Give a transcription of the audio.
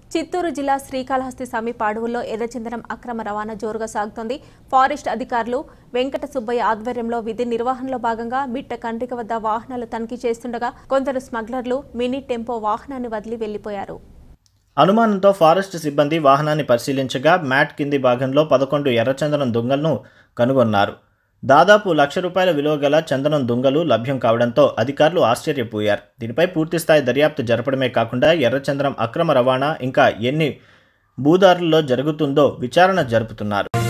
చిత్తూరు జిల్లా శ్రీకాళహస్తి సమీప అడవుల్లో ఎర్రచందనం అక్రమ రవాణా జోరుగా సాగుతోంది ఫారెస్ట్ అధికారులు వెంకట సుబ్బయ్య ఆధ్వర్యంలో విధి నిర్వహణలో భాగంగా మిట్ట కండ్రిక వద్ద వాహనాలు తనిఖీ చేస్తుండగా కొందరు స్మగ్లర్లు మినీ టెంపో వాహనాన్ని వదిలి వెళ్లిపోయారు అనుమానంతో ఫారెస్ట్ సిబ్బంది వాహనాన్ని పరిశీలించగా మ్యాట్ కింది భాగంలో పదకొండు ఎర్రచందనం దుంగలను కనుగొన్నారు దాదాపు లక్ష రూపాయల విలువ గల చందనం దుంగలు లభ్యం కావడంతో అధికారులు ఆశ్చర్యపోయారు దీనిపై పూర్తిస్థాయి దర్యాప్తు జరపడమే కాకుండా ఎర్రచందనం అక్రమ రవాణా ఇంకా ఎన్ని భూదారుల్లో జరుగుతుందో విచారణ జరుపుతున్నారు